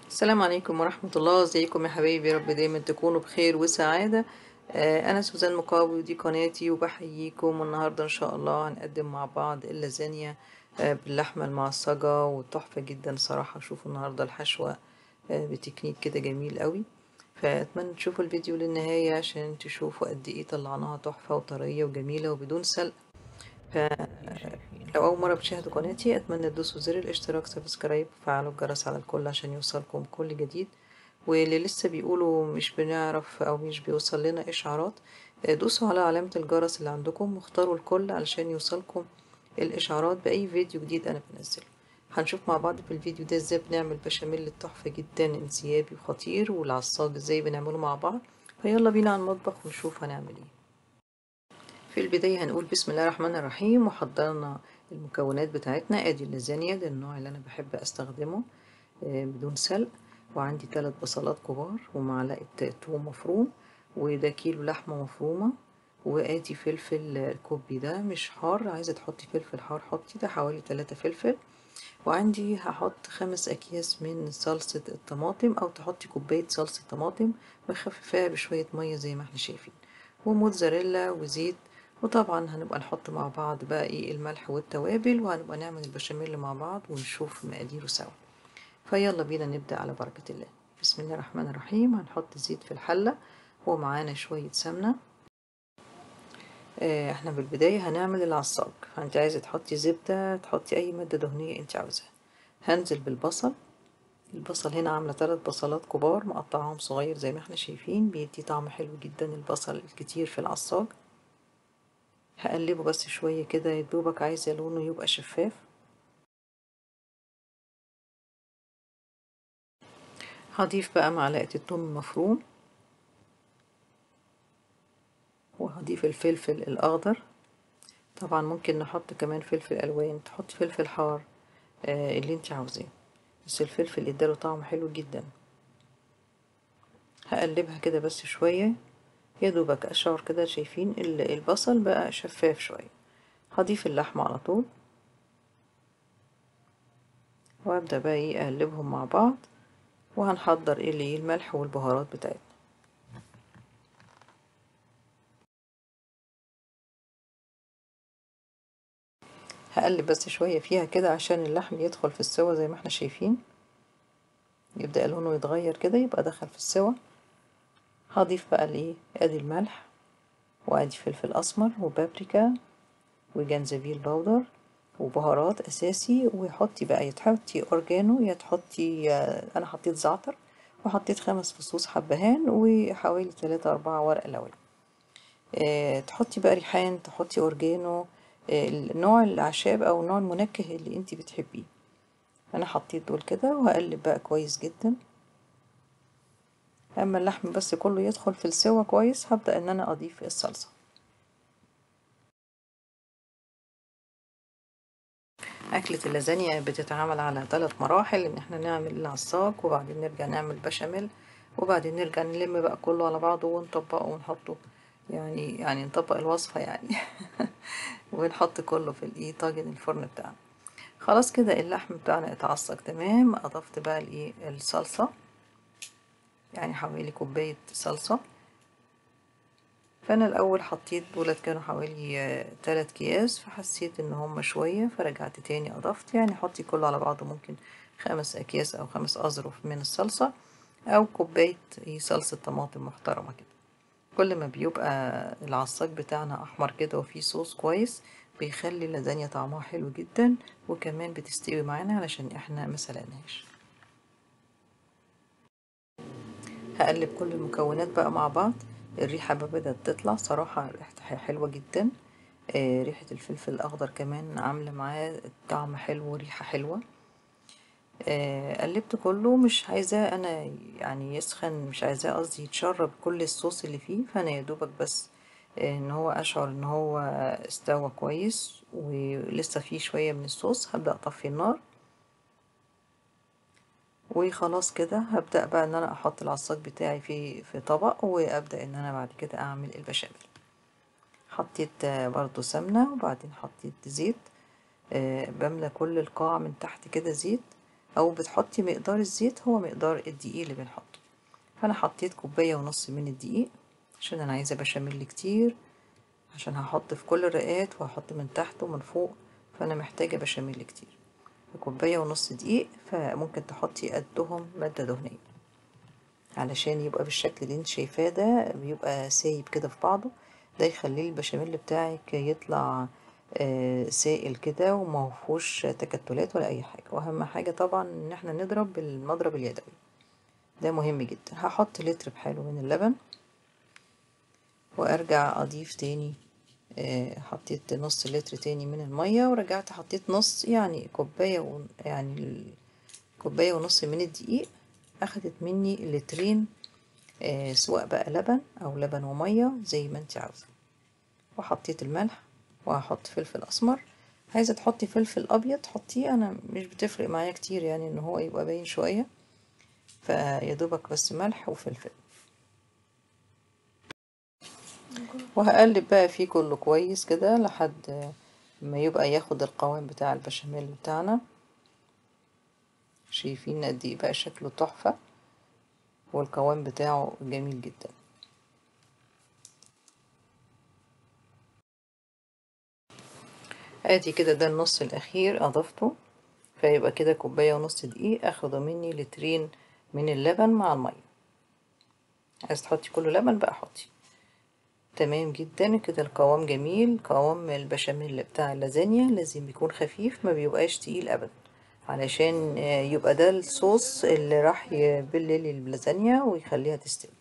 السلام عليكم ورحمة الله ازيكم يا حبايبي يا رب دايما تكونوا بخير وسعادة آه، أنا سوزان مقاوي ودي قناتي وبحييكم والنهاردة إن شاء الله هنقدم مع بعض اللازانيا آه، باللحمة المعصجة وتحفة جدا صراحة شوفوا النهاردة الحشوة آه، بتكنيك كده جميل قوي فأتمنى تشوفوا الفيديو للنهاية عشان تشوفوا قد إيه طلعناها تحفة وطرية وجميلة وبدون سلق لو أول مرة بتشاهدوا قناتي أتمنى تدوسوا زر الاشتراك سبسكرايب وفعلوا الجرس على الكل عشان يوصلكم كل جديد واللي لسه بيقولوا مش بنعرف أو مش بيوصل لنا إشعارات دوسوا على علامة الجرس اللي عندكم واختاروا الكل علشان يوصلكم الإشعارات بأي فيديو جديد أنا بنزله هنشوف مع بعض في الفيديو ده ازاي بنعمل بشاميل التحفة جدا انسيابي وخطير والعصاج ازاي بنعمله مع بعض فيلا بينا على المطبخ ونشوف هنعمل ايه في البداية هنقول بسم الله الرحمن الرحيم وحضرنا المكونات بتاعتنا ادي اللازانيا ده النوع اللي انا بحب استخدمه بدون سلق وعندي ثلاث بصلات كبار ومعلقة توم مفروم وده كيلو لحمة مفرومة وادي فلفل كوبي ده مش حار عايزة تحطي فلفل حار حطي ده حوالي ثلاثة فلفل وعندي هحط خمس اكياس من صلصة الطماطم او تحطي كوباية صلصة طماطم مخففاها بشوية مية زي ما احنا شايفين وموتزاريلا وزيت وطبعا هنبقى نحط مع بعض بقى ايه الملح والتوابل وهنبقى نعمل البشاميل مع بعض ونشوف مقاديره سوا فيلا بينا نبدأ على بركة الله بسم الله الرحمن الرحيم هنحط زيت في الحلة ومعانا شوية سمنة اه احنا بالبداية هنعمل العصاج فانت عايزة تحطي زبدة تحطي اي مادة دهنية انت عاوزاها هنزل بالبصل البصل هنا عاملة ثلاث بصلات كبار مقطعهم صغير زي ما احنا شايفين بيدي طعم حلو جدا البصل الكتير في العصاج هقلبه بس شوية كده يدوبك عايزة لونه يبقى شفاف هضيف بقى معلقة الثوم المفروم وهضيف الفلفل الأخضر طبعا ممكن نحط كمان فلفل ألوان تحط فلفل حار آه اللي انت عاوزاه بس الفلفل اداله طعم حلو جدا هقلبها كده بس شوية يا دوبك اشعر كده شايفين البصل بقى شفاف شوية هضيف اللحمة على طول وابدأ بقى ايه اقلبهم مع بعض وهنحضر اللي الملح والبهارات بتاعتنا هقلب بس شوية فيها كده عشان اللحم يدخل في السوا زي ما احنا شايفين يبدأ لونه يتغير كده يبقى دخل في السوا هضيف بقى الايه ادي الملح وادي فلفل اسمر وبابريكا وجنزبيل باودر وبهارات اساسي وحطي بقى يا تحطي اورجانو يا تحطي انا حطيت زعتر وحطيت خمس فصوص حبهان وحوالي ثلاثة أربعة ورق لورا أه تحطي بقى ريحان تحطي اورجانو أه نوع الاعشاب او نوع المنكه اللي انت بتحبيه انا حطيت دول كده وهقلب بقى كويس جدا اما اللحم بس كله يدخل في السوا كويس هبدأ ان انا اضيف الصلصة أكلة اللازانيا بتتعمل على ثلاث مراحل إن احنا نعمل العصاج وبعدين نرجع نعمل بشاميل وبعدين نرجع نلم بقى كله على بعضه ونطبقه ونحطه يعني يعني نطبق الوصفة يعني ونحط كله في الايه طاجن الفرن بتاعنا خلاص كده اللحم بتاعنا اتعصج تمام أضفت بقى الايه الصلصة يعني حوالي كوباية صلصة فأنا الأول حطيت دولت كانوا حوالي تلات أكياس فحسيت إن هما شوية فرجعت تاني أضفت يعني حطي كله على بعضه ممكن خمس أكياس أو خمس أظرف من الصلصة أو كوباية صلصة طماطم محترمة كده كل ما بيبقى العصاج بتاعنا أحمر كده وفيه صوص كويس بيخلي اللازانيا طعمها حلو جدا وكمان بتستوي معانا علشان احنا مسلقناهاش هقلب كل المكونات بقى مع بعض الريحة بقى بدأت تطلع صراحة ريحتها حلوة جدا آه ريحة الفلفل الأخضر كمان عاملة معاه طعم حلو وريحة حلوة آه قلبت كله مش عايزاه أنا يعني يسخن مش عايزاه قصدي يتشرب كل الصوص اللي فيه فأنا يدوبك بس آه إن هو أشعر إن هو استوى كويس ولسه فيه شوية من الصوص هبدأ أطفي النار وخلاص كده هبدأ بقى ان انا احط العصاج بتاعي في في طبق وابدأ ان انا بعد كده اعمل البشاميل حطيت برضو سمنة وبعدين حطيت زيت بملى كل القاع من تحت كده زيت او بتحطي مقدار الزيت هو مقدار الدقيق اللي بنحطه فانا حطيت كوباية ونص من الدقيق عشان انا عايزة بشاميل كتير عشان هحط في كل الرقات وهحط من تحت ومن فوق فانا محتاجة بشاميل كتير كوباية ونص دقيق فممكن تحطي قدهم مادة دهنية علشان يبقى بالشكل اللي انت شايفاه ده بيبقى سايب كده في بعضه ده يخلي البشاميل بتاعك يطلع آه، سائل كده وما فيهوش تكتلات ولا اي حاجه واهم حاجه طبعا ان احنا نضرب بالمضرب اليدوي ده مهم جدا هحط لتر بحاله من اللبن وارجع اضيف تاني آه، حطيت نص لتر تاني من المية ورجعت حطيت نص يعني كوباية و... يعني كوباية ونص من الدقيق اخدت مني لترين آه، سواء بقى لبن او لبن ومية زي ما انت عاوزة وحطيت الملح وهحط فلفل اسمر عايزة تحطي فلفل ابيض حطيه انا مش بتفرق معايا كتير يعني ان هو يبقى باين شوية فيدوبك بس ملح وفلفل وهقلب بقى فيه كله كويس كده لحد ما يبقى ياخد القوام بتاع البشاميل بتاعنا شايفين قد ايه بقى شكله تحفة والقوام بتاعه جميل جدا ادي كده ده النص الاخير اضفته فيبقى كده كوباية ونص دقيق اخده مني لترين من اللبن مع المية عايز تحطي كله لبن بقى حطي تمام جدا كده القوام جميل قوام البشاميل بتاع اللازانيا لازم يكون خفيف ما بيبقاش تقيل ابدا علشان يبقى ده الصوص اللي راح يبلل اللازانيا ويخليها تستوي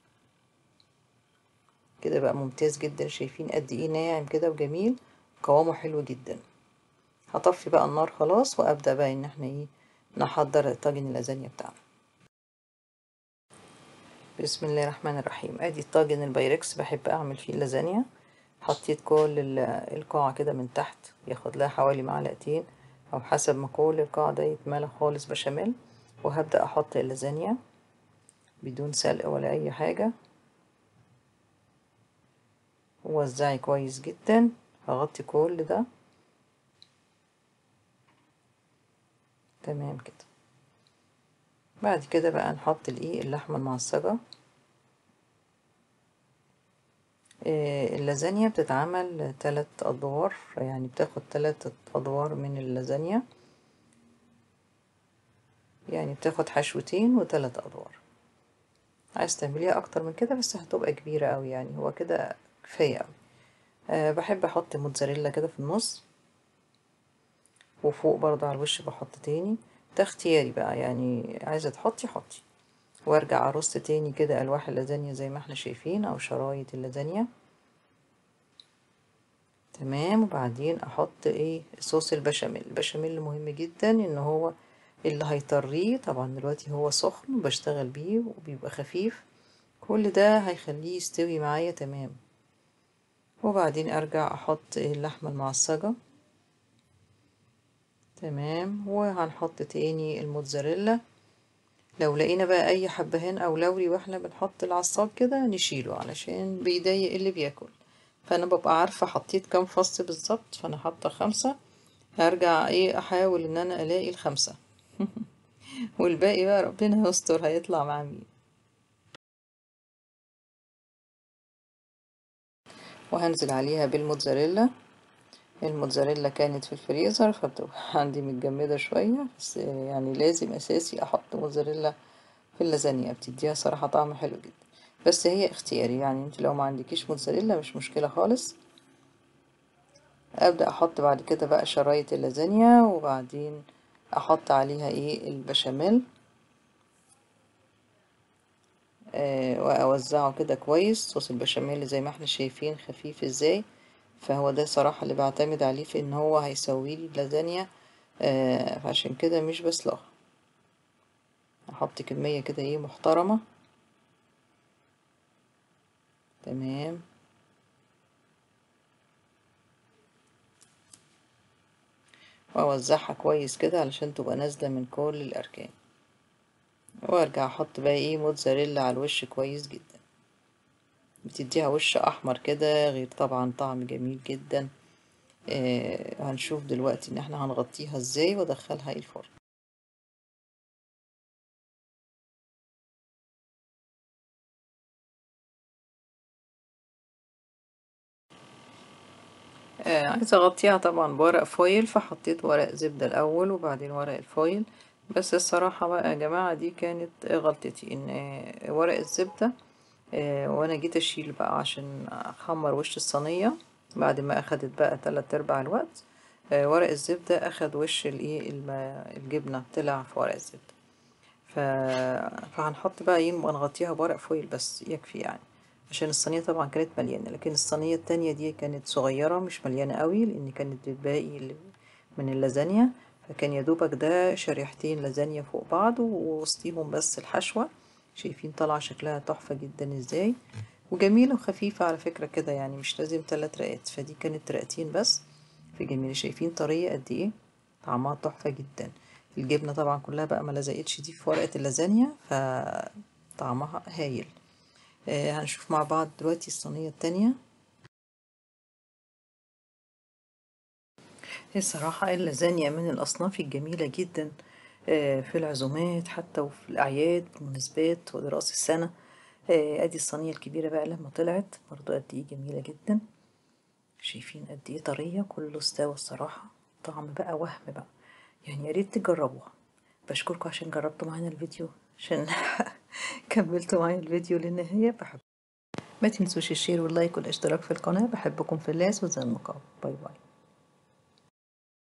كده بقى ممتاز جدا شايفين قد ايه ناعم كده وجميل قوامه حلو جدا هطفي بقى النار خلاص وابدا بقى ان احنا ايه نحضر طاجن اللازانيا بتاعنا بسم الله الرحمن الرحيم ادي الطاجن البايركس بحب اعمل فيه اللازانيا حطيت كل القاعة كده من تحت ياخد لها حوالي معلقتين او حسب ما كل القاع ده يتملى خالص بشاميل وهبدأ احط اللازانيا بدون سلق ولا اي حاجة ووزعي كويس جدا هغطي كل ده تمام كده بعد كده بقى نحط الايه اللحمة المعصجة إيه اللازانيا بتتعمل تلات ادوار يعني بتاخد تلات ادوار من اللازانيا يعني بتاخد حشوتين وتلات ادوار عايز تعمليها اكتر من كده بس هتبقى كبيرة اوي يعني هو كده كفاية اوي أه بحب احط موتزاريلا كده في النص وفوق برضه على الوش بحط تاني ده اختياري بقى يعني عايزة تحطي حطي وارجع ارص تاني كده الواح اللازانيا زي ما احنا شايفين او شرايط اللازانيا تمام وبعدين احط ايه صوص البشاميل البشاميل مهم جدا ان هو اللي هيطريه طبعا دلوقتي هو سخن بشتغل بيه وبيبقى خفيف كل ده هيخليه يستوي معايا تمام وبعدين ارجع احط اللحمة المعصجة تمام وهنحط تاني الموتزاريلا لو لقينا بقى اي حبهان او لوري واحنا بنحط العصاج كده نشيله علشان بيضايق اللي بياكل فانا ببقى عارفة حطيت كام فص بالظبط فانا حاطة خمسة هرجع ايه احاول ان انا الاقي الخمسة والباقي بقى ربنا يستر هيطلع مع مين وهنزل عليها بالموتزاريلا الموتزاريلا كانت في الفريزر فبتبقى عندي متجمدة شوية بس يعني لازم أساسي أحط موتزاريلا في اللازانيا بتديها صراحة طعم حلو جدا بس هي اختياري يعني انت لو ما عندكيش موتزاريلا مش مشكلة خالص أبدأ أحط بعد كده بقى شرايط اللازانيا وبعدين أحط عليها ايه البشاميل آه وأوزعه كده كويس صوص البشاميل زي ما احنا شايفين خفيف ازاي فهو ده صراحة اللي بعتمد عليه في ان هو هيسوي لي اللازانيا آه فعشان كده مش بسلقها احط كمية كده ايه محترمة تمام واوزعها كويس كده علشان تبقى نازلة من كل الاركان وارجع احط بقى ايه موتزاريلا على الوش كويس جدا بتديها وش احمر كده غير طبعا طعم جميل جدا آه هنشوف دلوقتي ان احنا هنغطيها ازاي وادخلها الفرن آه، عايزة اغطيها طبعا بورق فويل فحطيت ورق زبدة الاول وبعدين ورق الفويل بس الصراحة بقى يا جماعة دي كانت غلطتي ان آه، ورق الزبدة آه، وانا جيت اشيل بقى عشان اخمر وش الصينية بعد ما اخدت بقى تلات ارباع الوقت آه، ورق الزبدة اخد وش الايه الم- الجبنة طلع في ورق الزبدة ف... فهنحط بقى ايه نغطيها بورق فويل بس يكفي يعني عشان الصينية طبعا كانت مليانة لكن الصينية التانية دي كانت صغيرة مش مليانة قوي لان كانت بتباقي ال- من اللازانيا فكان يدوبك ده شريحتين لازانيا فوق بعض ووسطيهم بس الحشوة شايفين طالعة شكلها تحفة جدا ازاي وجميلة وخفيفة على فكرة كده يعني مش لازم تلات رقات فدي كانت رقتين بس في جميلة شايفين طرية قد ايه طعمها تحفة جدا الجبنة طبعا كلها بقى ما لزقتش دي في ورقة اللازانيا فطعمها هايل آه هنشوف مع بعض دلوقتي الصينية التانية هي الصراحة اللازانيا من الأصناف الجميلة جدا آه في العزومات حتى وفي الأعياد والمناسبات ودراس السنة آه ادي الصينية الكبيرة بقى لما طلعت برضو قد ايه جميلة جدا شايفين قد ايه طرية كله استوى الصراحة طعم بقى وهم بقى يعني يا ريت تجربوها بشكركم عشان جربتوا معانا الفيديو عشان كملتوا معايا الفيديو للنهاية بحب ما تنسوش الشير واللايك والاشتراك في القناة بحبكم في الله سوزان مقام باي باي